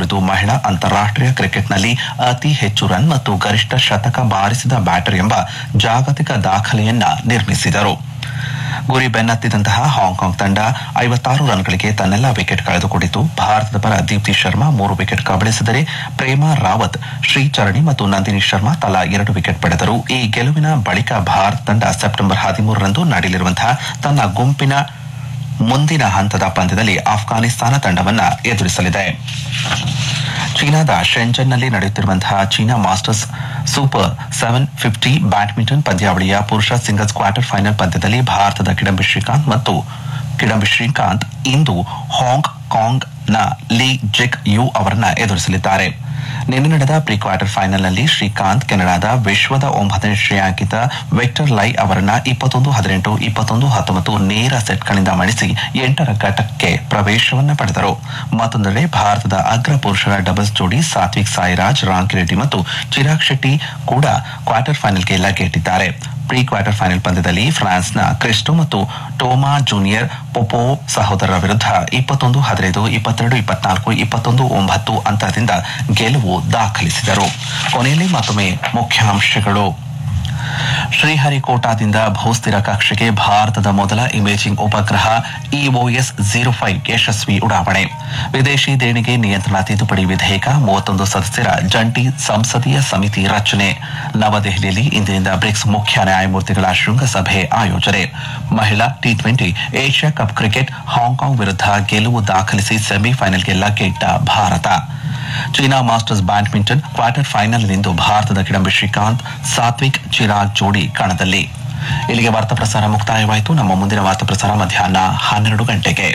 ಅವರಿದು ಮಹಿಳಾ ಅಂತಾರಾಷ್ಟೀಯ ಕ್ರಿಕೆಟ್ನಲ್ಲಿ ಅತಿ ಹೆಚ್ಚು ರನ್ ಮತ್ತು ಗರಿಷ್ಠ ಶತಕ ಬಾರಿಸಿದ ಬ್ಯಾಟರ್ ಎಂಬ ಜಾಗತಿಕ ದಾಖಲೆಯನ್ನ ನಿರ್ಮಿಸಿದರು ಗುರಿ ಬೆನ್ನತ್ತಿದಂತಹ ಹಾಂಕಾಂಗ್ ತಂಡ ಐವತ್ತಾರು ರನ್ಗಳಿಗೆ ತನ್ನೆಲ್ಲ ವಿಕೆಟ್ ಕಳೆದುಕೊಂಡಿತು ಭಾರತದ ಪರ ದೀಪ್ತಿ ಶರ್ಮಾ ಮೂರು ವಿಕೆಟ್ ಕಬಳಿಸಿದರೆ ಪ್ರೇಮಾ ರಾವತ್ ಶ್ರೀಚರಣಿ ಮತ್ತು ನಂದಿನಿ ಶರ್ಮಾ ತಲಾ ಎರಡು ವಿಕೆಟ್ ಪಡೆದರು ಈ ಗೆಲುವಿನ ಬಳಿಕ ಭಾರತ ತಂಡ ಸೆಪ್ಟೆಂಬರ್ ಹದಿಮೂರರಂದು ನಡೆಯಲಿರುವಂತಹ ತನ್ನ ಗುಂಪಿನ ಮುಂದಿನ ಹಂತದ ಪಂದ್ಯದಲ್ಲಿ ಅಫ್ಘಾನಿಸ್ತಾನ ತಂಡವನ್ನ ಎದುರಿಸಲಿದೆ ಚೀನಾದ ಶೆಂಜನ್ನಲ್ಲಿ ನಡೆಯುತ್ತಿರುವಂತಹ China masters super seven fifty badminton ಪಂದ್ಯಾವಳಿಯ ಪುರುಷ ಸಿಂಗಲ್ಸ್ ಕ್ವಾರ್ಟರ್ ಫೈನಲ್ ಪಂದ್ಯದಲ್ಲಿ ಭಾರತದ ಕಿಡಂಬಿ ಶ್ರೀಕಾಂತ್ ಮತ್ತು ಕಿಡಂಬಿ ಶ್ರೀಕಾಂತ್ ಇಂದು ಹಾಂಗ್ ಕಾಂಗ್ನ ಲೀ ಜೆಕ್ ಯು ಅವರನ್ನ ಎದುರಿಸಲಿದ್ದಾರೆ ನಿನ್ನೆ ನಡೆದ ಪ್ರೀ ಕ್ವಾರ್ಟರ್ ಫೈನಲ್ನಲ್ಲಿ ಶ್ರೀಕಾಂತ್ ಕೆನಡಾದ ವಿಶ್ವದ ಒಂಬತ್ತನೇ ಶ್ರೇಯಾಂಕಿತ ವಿಕ್ಟರ್ ಲೈ ಅವರನ್ನ ಇಪ್ಪತ್ತೊಂದು ಹದಿನೆಂಟು ಇಪ್ಪತ್ತೊಂದು ಹತ್ತೊಂಬತ್ತು ನೇರ ಸೆಟ್ಗಳಿಂದ ಮಣಿಸಿ ಎಂಟರ ಘಟ್ಟಕ್ಕೆ ಪ್ರವೇಶವನ್ನ ಪಡೆದರು ಮತ್ತೊಂದೆಡೆ ಭಾರತದ ಅಗ್ರ ಪುರುಷರ ಡಬಲ್ಸ್ ಜೋಡಿ ಸಾತ್ವಿಕ್ ಸಾಯಿರಾಜ್ ರಾಂಕಿರೆಡ್ಡಿ ಮತ್ತು ಚಿರಾಗ್ ಶೆಟ್ಟಿ ಕೂಡ ಕ್ವಾರ್ಟರ್ ಫೈನಲ್ಗೆ ಲಗ್ಗೆಯಿಟ್ಟಿದ್ದಾರೆ ಪ್ರೀ ಕ್ವಾರ್ಟರ್ ಫೈನಲ್ ಪಂದ್ಯದಲ್ಲಿ ಫ್ರಾನ್ಸ್ನ ಕ್ರಿಸ್ಟೋ ಮತ್ತು ಟೋಮಾ ಜೂನಿಯರ್ ಪೊಪೋ ಸಹೋದರರ ವಿರುದ್ಧ ಇಪ್ಪತ್ತೊಂದು ಹದಿನೈದು ಇಪ್ಪತ್ತೆರಡು ಇಪ್ಪತ್ನಾಲ್ಕು ಇಪ್ಪತ್ತೊಂದು ಒಂಬತ್ತು ಅಂತರದಿಂದ ಗೆಲುವು ದಾಖಲಿಸಿದರು ಕೊನೆಯಲ್ಲಿ ಮತ್ತೊಮ್ಮೆ ಮುಖ್ಯಾಂಶಗಳು ಶ್ರೀಹರಿಕೋಟಾದಿಂದ ಭೂಸ್ಥಿರ ಕಕ್ಷೆಗೆ ಭಾರತದ ಮೊದಲ ಇಮೇಜಿಂಗ್ ಉಪಗ್ರಹ ಇಒಎಸ್ ಜೀರೋ ಫೈವ್ ಯಶಸ್ವಿ ಉಡಾವಣೆ ವಿದೇಶಿ ದೇಣಿಗೆ ನಿಯಂತ್ರಣ ತಿದ್ದುಪಡಿ ವಿಧೇಯಕ ಮೂವತ್ತೊಂದು ಸದಸ್ಯರ ಜಂಟಿ ಸಂಸದೀಯ ಸಮಿತಿ ರಚನೆ ನವದೆಹಲಿಯಲ್ಲಿ ಇಂದಿನಿಂದ ಬ್ರಿಕ್ಸ್ ಮುಖ್ಯ ನ್ಯಾಯಮೂರ್ತಿಗಳ ಶೃಂಗಸಭೆ ಆಯೋಜನೆ ಮಹಿಳಾ T twenty Asia cup cricket Hong Kong ವಿರುದ್ಧ ಗೆಲುವು ದಾಖಲಿಸಿ ಸೆಮಿಫೈನಲ್ಗೆ ಲಗ್ಗೆಯಿಟ್ಟ Bharat China masters badminton quarter ಫೈನಲ್ನಿಂದು ಭಾರತದ ಕಿಡಂಬಿ ಶ್ರೀಕಾಂತ್ ಸಾತ್ವಿಕ್ ಚಿರಾಗ್ ಜೋಡಿ ಕಣದಲ್ಲಿ ಇಲ್ಲಿಗೆ ವಾರ್ತಾ ಪ್ರಸಾರ ಮುಕ್ತಾಯವಾಯಿತು ನಮ್ಮ ಮುಂದಿನ ವಾರ್ತಾ ಪ್ರಸಾರ ಮಧ್ಯಾಹ್ನ ಹನ್ನೆರಡು ಗಂಟೆಗೆ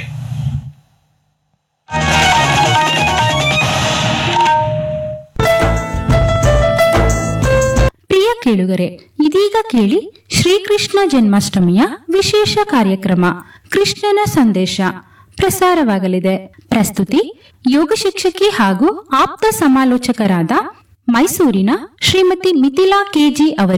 ಪ್ರಿಯ ಕೇಳುಗರೆ ಇದೀಗ ಕೇಳಿ ಶ್ರೀಕೃಷ್ಣ ಜನ್ಮಾಷ್ಟಮಿಯ ವಿಶೇಷ ಕಾರ್ಯಕ್ರಮ ಕೃಷ್ಣನ ಸಂದೇಶ ಪ್ರಸಾರವಾಗಲಿದೆ ಪ್ರಸ್ತುತಿ ಯೋಗ ಶಿಕ್ಷಕಿ ಹಾಗೂ ಆಪ್ತ ಸಮಾಲೋಚಕರಾದ ಮೈಸೂರಿನ ಶ್ರೀಮತಿ ಮಿಥಿಲಾ ಕೆಜಿ ಅವರು